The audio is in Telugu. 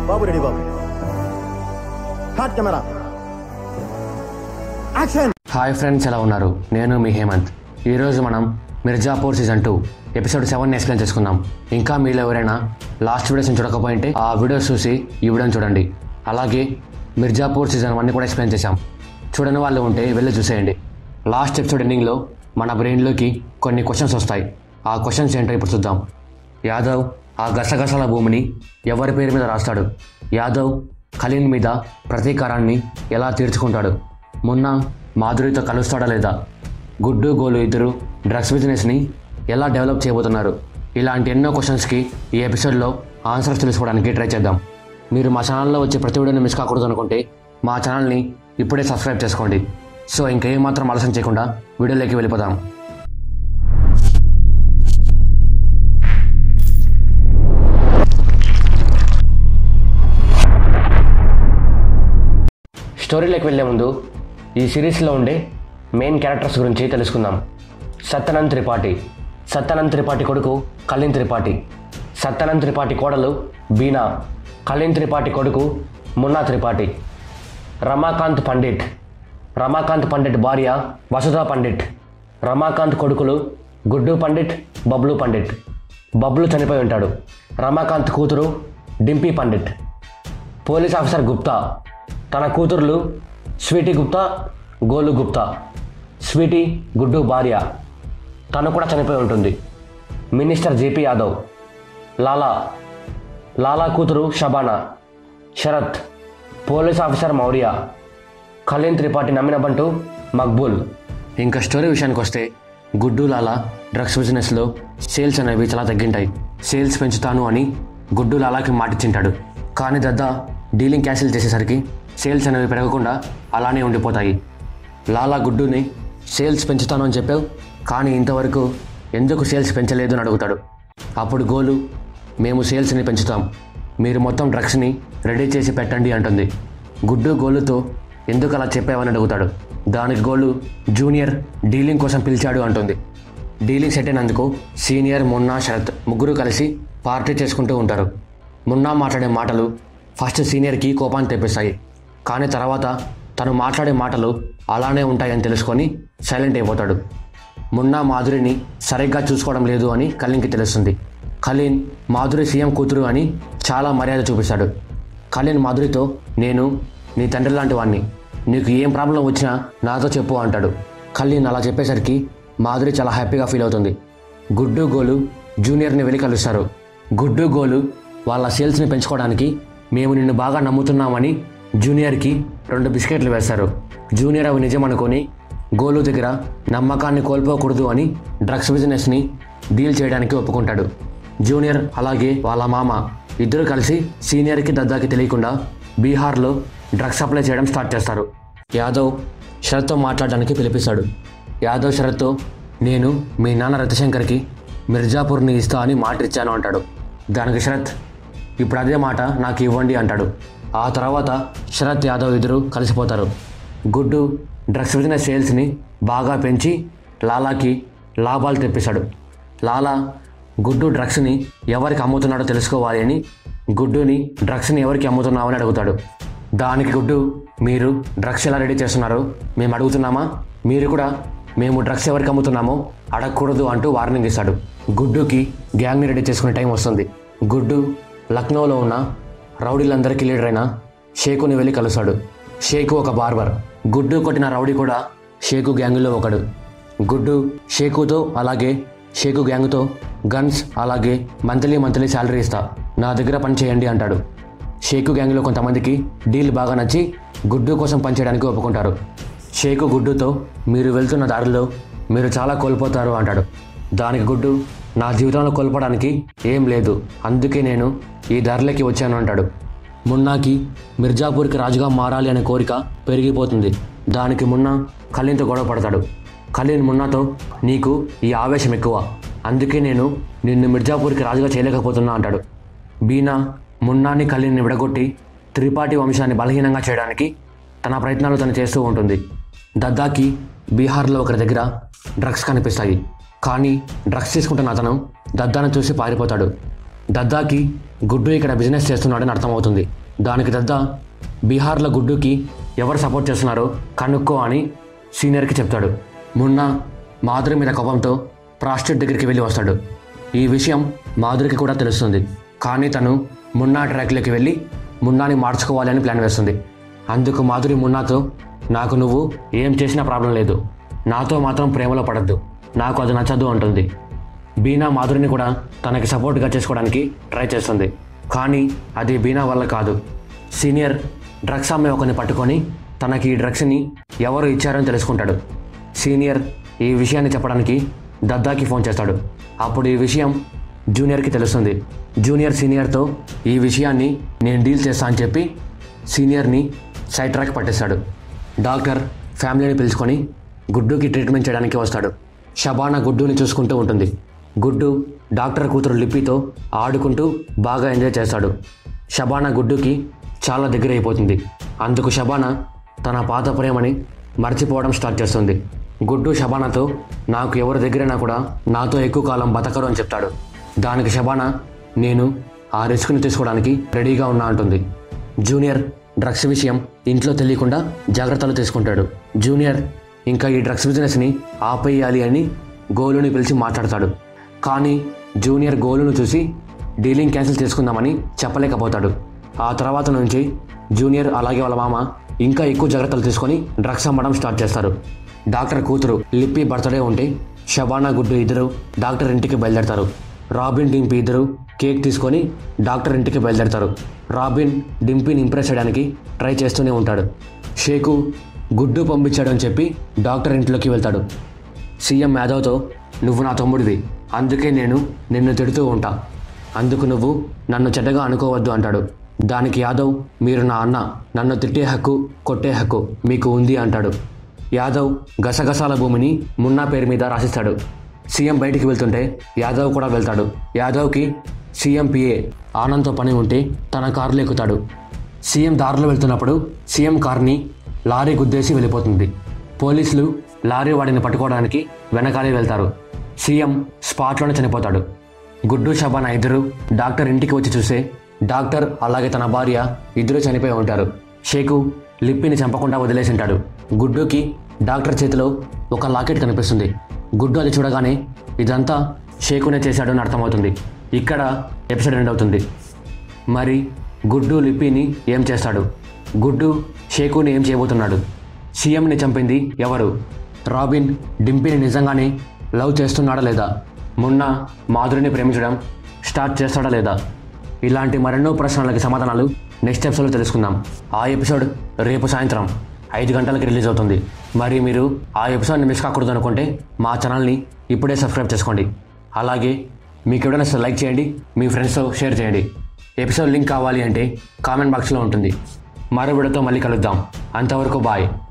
బాబు రెడీ బాబు hot camera action hi friends ఎలా ఉన్నారు నేను మీ హేమంత్ ఈరోజు మనం Mirzapur season two episode seven explain చేసుకుందాం ఇంకా మీలో ఎవరైనా లాస్ట్ వీడియోస్ని చూడకపోయింటే ఆ వీడియోస్ చూసి ఈ వీడియోని చూడండి అలాగే మిర్జాపూర్ సీజన్ వన్ కూడా ఎక్స్ప్లెయిన్ చేశాం చూడని వాళ్ళు ఉంటే వెళ్ళి చూసేయండి లాస్ట్ ఎపిసోడ్ ఎండింగ్లో మన బ్రెయిన్లోకి కొన్ని క్వశ్చన్స్ వస్తాయి ఆ క్వశ్చన్స్ ఏంటో ఇప్పుడు చూద్దాం యాదవ్ ఆ గసగసాల భూమిని ఎవరి పేరు మీద రాస్తాడు యాదవ్ ఖలీన్ మీద ప్రతీకారాన్ని ఎలా తీర్చుకుంటాడు మొన్న మాధురితో కలుస్తాడా లేదా గుడ్డు గోలు ఇద్దరు డ్రగ్స్ బిజినెస్ని ఎలా డెవలప్ చేయబోతున్నారు ఇలాంటి ఎన్నో క్వశ్చన్స్కి ఈ ఎపిసోడ్లో ఆన్సర్స్ తెలుసుకోవడానికి ట్రై చేద్దాం మీరు మా ఛానల్లో వచ్చే ప్రతి వీడియోని మిస్ కాకూడదు అనుకుంటే మా ఛానల్ని ఇప్పుడే సబ్స్క్రైబ్ చేసుకోండి సో ఇంకేమాత్రం ఆలస్యం చేయకుండా వీడియోలోకి వెళ్ళిపోదాం స్టోరీలోకి వెళ్ళే ముందు ఈ సిరీస్లో ఉండే మెయిన్ క్యారెక్టర్స్ గురించి తెలుసుకుందాం సత్యనంద్ త్రిపాఠి సత్యనంద్ త్రిపాఠి కొడుకు కళ్యాణ్ త్రిపాఠి సత్యనంద్ త్రిపాఠి కోడలు బీనా కళ్యాణ్ త్రిపాఠి కొడుకు మున్నా త్రిపాఠి రమాకాంత్ పండిట్ రమాకాంత్ పండిట్ భార్య వసుధా పండిట్ రమాకాంత్ కొడుకులు గుడ్డు పండిట్ బబ్లు పండిట్ బబ్లు చనిపోయి ఉంటాడు రమాకాంత్ కూతురు డింపీ పండిట్ పోలీస్ ఆఫీసర్ గుప్తా తన కూతుర్లు స్వీటీ గుప్తా గోలు గుప్తా స్వీటీ గుడ్డు భార్య తను కూడా చనిపోయి ఉంటుంది మినిస్టర్ జేపీ యాదవ్ లాలా లాలా కూతురు షబానా శరత్ పోలీస్ ఆఫీసర్ మౌర్య కళ్యాణ్ త్రిపాఠి నమ్మిన బంటు మక్బూల్ ఇంకా స్టోరీ విషయానికి వస్తే గుడ్డు లాలా డ్రగ్స్ బిజినెస్లో సేల్స్ అనేవి చాలా తగ్గింటాయి సేల్స్ పెంచుతాను అని గుడ్డు లాలాకి మాటిచ్చింటాడు కానీ దద్ద డీలింగ్ క్యాన్సిల్ చేసేసరికి సేల్స్ అనేవి పెరగకుండా అలానే ఉండిపోతాయి లాలా గుడ్డుని సేల్స్ పెంచుతాను అని చెప్పావు కానీ ఇంతవరకు ఎందుకు సేల్స్ పెంచలేదు అని అడుగుతాడు అప్పుడు గోలు మేము సేల్స్ని పెంచుతాం మీరు మొత్తం డ్రగ్స్ని రెడీ చేసి పెట్టండి అంటుంది గుడ్డు గోలుతో ఎందుకు అలా చెప్పావని అడుగుతాడు దానికి గోలు జూనియర్ డీలింగ్ కోసం పిలిచాడు అంటుంది డీలింగ్ సెట్ అయినందుకు సీనియర్ మున్నా శరత్ ముగ్గురు కలిసి పార్టీ చేసుకుంటూ ఉంటారు మున్నా మాట్లాడే మాటలు ఫస్ట్ సీనియర్కి కోపాన్ని తెప్పిస్తాయి కానీ తర్వాత తను మాట్లాడే మాటలు అలానే ఉంటాయని తెలుసుకొని సైలెంట్ అయిపోతాడు మున్నా మాధురిని సరిగ్గా చూసుకోవడం లేదు అని కలీన్కి తెలుస్తుంది కలీన్ మాధురి సీఎం కూతురు అని చాలా మర్యాద చూపిస్తాడు కలీన్ మాధురితో నేను నీ తండ్రి లాంటి వాణ్ణి నీకు ఏం ప్రాబ్లం వచ్చినా నాతో చెప్పు అంటాడు కలీన్ అలా చెప్పేసరికి మాధురి చాలా హ్యాపీగా ఫీల్ అవుతుంది గుడ్డు గోలు జూనియర్ని వెళ్ళి కలుస్తారు గుడ్డు గోలు వాళ్ళ సేల్స్ని పెంచుకోవడానికి మేము నిన్ను బాగా నమ్ముతున్నామని జూనియర్కి రెండు బిస్కెట్లు వేస్తారు జూనియర్ అవి నిజం అనుకొని గోలు దగ్గర నమ్మకాన్ని కోల్పోకూడదు అని డ్రగ్స్ బిజినెస్ని డీల్ చేయడానికి ఒప్పుకుంటాడు జూనియర్ అలాగే వాళ్ళ మామ ఇద్దరు కలిసి సీనియర్కి దద్దాకి తెలియకుండా బీహార్లో డ్రగ్స్ సప్లై చేయడం స్టార్ట్ చేస్తారు యాదవ్ శరత్తో మాట్లాడడానికి పిలిపిస్తాడు యాదవ్ శరత్తో నేను మీ నాన్న రవిశంకర్కి మిర్జాపూర్ని ఇస్తా అని మాట ఇచ్చాను అంటాడు దానికి శరత్ ఇప్పుడు అదే మాట నాకు ఇవ్వండి అంటాడు ఆ తర్వాత శరత్ యాదవ్ ఇద్దరు కలిసిపోతారు గుడ్డు డ్రగ్స్ బిజినెస్ సేల్స్ని బాగా పెంచి లాలాకి లాభాలు తెప్పిస్తాడు లాలా గుడ్డు డ్రగ్స్ని ఎవరికి అమ్ముతున్నాడో తెలుసుకోవాలి అని గుడ్డుని డ్రగ్స్ని ఎవరికి అమ్ముతున్నావు అని అడుగుతాడు దానికి గుడ్డు మీరు డ్రగ్స్ ఎలా రెడీ చేస్తున్నారో మేము అడుగుతున్నామా మీరు కూడా మేము డ్రగ్స్ ఎవరికి అమ్ముతున్నామో అడగకూడదు అంటూ వార్నింగ్ ఇస్తాడు గుడ్డుకి గ్యాంగ్ని రెడీ చేసుకునే టైం వస్తుంది గుడ్డు లక్నోలో ఉన్న రౌడీలందరికీ లీడర్ అయిన షేకుని వెళ్ళి కలుస్తాడు షేకు ఒక బార్బర్ గుడ్డు కొట్టిన రౌడీ కూడా షేకు గ్యాంగులో ఒకడు గుడ్డు షేకుతో అలాగే షేకు గ్యాంగ్తో గన్స్ అలాగే మంత్లీ మంత్లీ శాలరీ ఇస్తా నా దగ్గర పని చేయండి అంటాడు షేకు గ్యాంగ్లో కొంతమందికి డీల్ బాగా నచ్చి గుడ్డు కోసం పనిచేయడానికి ఒప్పుకుంటారు షేకు గుడ్డుతో మీరు వెళ్తున్న దారిలో మీరు చాలా కోల్పోతారు అంటాడు దానికి గుడ్డు నా జీవితంలో కోల్పోవడానికి ఏం లేదు అందుకే నేను ఈ దారిలోకి వచ్చాను అంటాడు మున్నాకి మిర్జాపూర్కి రాజుగా మారాలి అనే కోరిక పెరిగిపోతుంది దానికి మున్నా కలీన్తో గొడవ పడతాడు కలీన్ మున్నాతో నీకు ఈ ఆవేశం ఎక్కువ అందుకే నేను నిన్ను మిర్జాపూర్కి రాజుగా చేయలేకపోతున్నా అంటాడు బీనా మున్నాని కలీన్ని విడగొట్టి త్రిపాఠి వంశాన్ని బలహీనంగా చేయడానికి తన ప్రయత్నాలు తను చేస్తూ ఉంటుంది దద్దాకి బీహార్లో ఒకరి దగ్గర డ్రగ్స్ కనిపిస్తాయి కానీ డ్రగ్స్ తీసుకుంటున్న అతను దద్దాను చూసి పారిపోతాడు దద్దాకి గుడ్డు ఇక్కడ బిజినెస్ చేస్తున్నాడని అర్థమవుతుంది దానికి దద్దా బీహార్లో గుడ్డుకి ఎవరు సపోర్ట్ చేస్తున్నారో కనుక్కో అని సీనియర్కి చెప్తాడు మొన్న మాధురి మీద కోపంతో ప్రాస్టిట్యూట్ దగ్గరికి వెళ్ళి వస్తాడు ఈ విషయం మాధురికి కూడా తెలుస్తుంది కానీ తను మున్నా ట్రాక్లోకి వెళ్ళి మున్నాని మార్చుకోవాలని ప్లాన్ వేస్తుంది అందుకు మాధురి మున్నాతో నాకు నువ్వు ఏం చేసినా ప్రాబ్లం లేదు నాతో మాత్రం ప్రేమలో పడద్దు నాకు అది నచ్చదు అంటుంది బీనా మాధురిని కూడా తనకి సపోర్ట్గా చేసుకోవడానికి ట్రై చేస్తుంది కానీ అది బీనా వల్ల కాదు సీనియర్ డ్రగ్స్ అమ్మే ఒకరిని పట్టుకొని తనకి ఈ డ్రగ్స్ని ఎవరు ఇచ్చారని తెలుసుకుంటాడు సీనియర్ ఈ విషయాన్ని చెప్పడానికి దద్దాకి ఫోన్ చేస్తాడు అప్పుడు ఈ విషయం జూనియర్కి తెలుస్తుంది జూనియర్ సీనియర్తో ఈ విషయాన్ని నేను డీల్ చేస్తా అని చెప్పి సీనియర్ని సైడ్ ట్రాక్ పట్టేస్తాడు డాక్టర్ ఫ్యామిలీని పిలుచుకొని గుడ్డుకి ట్రీట్మెంట్ చేయడానికి వస్తాడు షబానా గుడ్డుని చూసుకుంటూ ఉంటుంది గుడ్డు డాక్టర్ కూతురు లిప్పితో ఆడుకుంటూ బాగా ఎంజాయ్ చేస్తాడు షబానా గుడ్డుకి చాలా దగ్గర అయిపోతుంది అందుకు షబానా తన పాత ప్రేమని మర్చిపోవడం స్టార్ట్ చేస్తుంది గుడ్డు షబానాతో నాకు ఎవరి దగ్గరైనా కూడా నాతో ఎక్కువ కాలం బతకరు అని చెప్తాడు దానికి షబానా నేను ఆ రిస్క్ని తీసుకోవడానికి రెడీగా ఉన్నా అంటుంది జూనియర్ డ్రగ్స్ విషయం ఇంట్లో తెలియకుండా జాగ్రత్తలు తీసుకుంటాడు జూనియర్ ఇంకా ఈ డ్రగ్స్ బిజినెస్ని ఆపేయాలి అని గోలుని పిలిచి మాట్లాడతాడు కానీ జూనియర్ గోలును చూసి డీలింగ్ క్యాన్సిల్ చేసుకుందామని చెప్పలేకపోతాడు ఆ తర్వాత నుంచి జూనియర్ అలాగే వాళ్ళ మామ ఇంకా ఎక్కువ జాగ్రత్తలు తీసుకొని డ్రగ్స్ అమ్మడం స్టార్ట్ చేస్తారు డాక్టర్ కూతురు లిప్పి బర్త్డే ఉంటే షబానా గుడ్డు ఇద్దరు డాక్టర్ ఇంటికి బయలుదేరతారు రాబిన్ డింపి ఇద్దరు కేక్ తీసుకొని డాక్టర్ ఇంటికి బయలుదేరతారు రాబిన్ డింపిని ఇంప్రెస్ చేయడానికి ట్రై చేస్తూనే ఉంటాడు షేకు గుడ్డు పంపించాడని చెప్పి డాక్టర్ ఇంట్లోకి వెళ్తాడు సీఎం యాదవ్తో నువ్వు నా తమ్ముడివి అందుకే నేను నిన్ను తిడుతూ ఉంటా అందుకు నువ్వు నన్ను చెడ్డగా అనుకోవద్దు అంటాడు దానికి యాదవ్ మీరు నా అన్న నన్ను తిట్టే హక్కు కొట్టే హక్కు మీకు ఉంది అంటాడు యాదవ్ గసగసాల భూమిని మున్నా పేరు మీద రాసిస్తాడు సీఎం బయటికి వెళ్తుంటే యాదవ్ కూడా వెళ్తాడు యాదవ్కి సీఎం పిఏ ఆనంద్తో పని ఉంటే తన కారులో ఎక్కుతాడు సీఎం దారిలో వెళ్తున్నప్పుడు సీఎం కార్ని లారీ గుద్దేసి వెళ్ళిపోతుంది పోలీసులు లారీ వాడిని పట్టుకోవడానికి వెనకాలే వెళ్తారు సీఎం స్పాట్లోనే చనిపోతాడు గుడ్డు షబానా ఇద్దరు డాక్టర్ ఇంటికి వచ్చి చూస్తే డాక్టర్ అలాగే తన భార్య ఇద్దరు చనిపోయి ఉంటారు షేకు లిప్పిని చంపకుండా వదిలేసి ఉంటాడు గుడ్డుకి డాక్టర్ చేతిలో ఒక లాకెట్ కనిపిస్తుంది గుడ్డు అది చూడగానే ఇదంతా షేకునే చేశాడు అని అర్థమవుతుంది ఇక్కడ ఎపిసోడ్ ఎండ్ అవుతుంది మరి గుడ్డు లిప్పిని ఏం చేస్తాడు గుడ్డు షేకుని ఏం చేయబోతున్నాడు సీఎంని చంపింది ఎవరు రాబిన్ డింపిని నిజంగానే లవ్ చేస్తున్నాడా లేదా మొన్న మాధురిని ప్రేమించడం స్టార్ట్ చేస్తాడా లేదా ఇలాంటి మరెన్నో ప్రశ్నలకి సమాధానాలు నెక్స్ట్ ఎపిసోడ్లో తెలుసుకుందాం ఆ ఎపిసోడ్ రేపు సాయంత్రం ఐదు గంటలకి రిలీజ్ అవుతుంది మరి మీరు ఆ ఎపిసోడ్ని మిస్ కాకూడదు అనుకుంటే మా ఛానల్ని ఇప్పుడే సబ్స్క్రైబ్ చేసుకోండి అలాగే మీకు ఎవరైనా లైక్ చేయండి మీ ఫ్రెండ్స్తో షేర్ చేయండి ఎపిసోడ్ లింక్ కావాలి అంటే కామెంట్ బాక్స్లో ఉంటుంది మరో వీడియోతో మళ్ళీ కలుద్దాం అంతవరకు బాయ్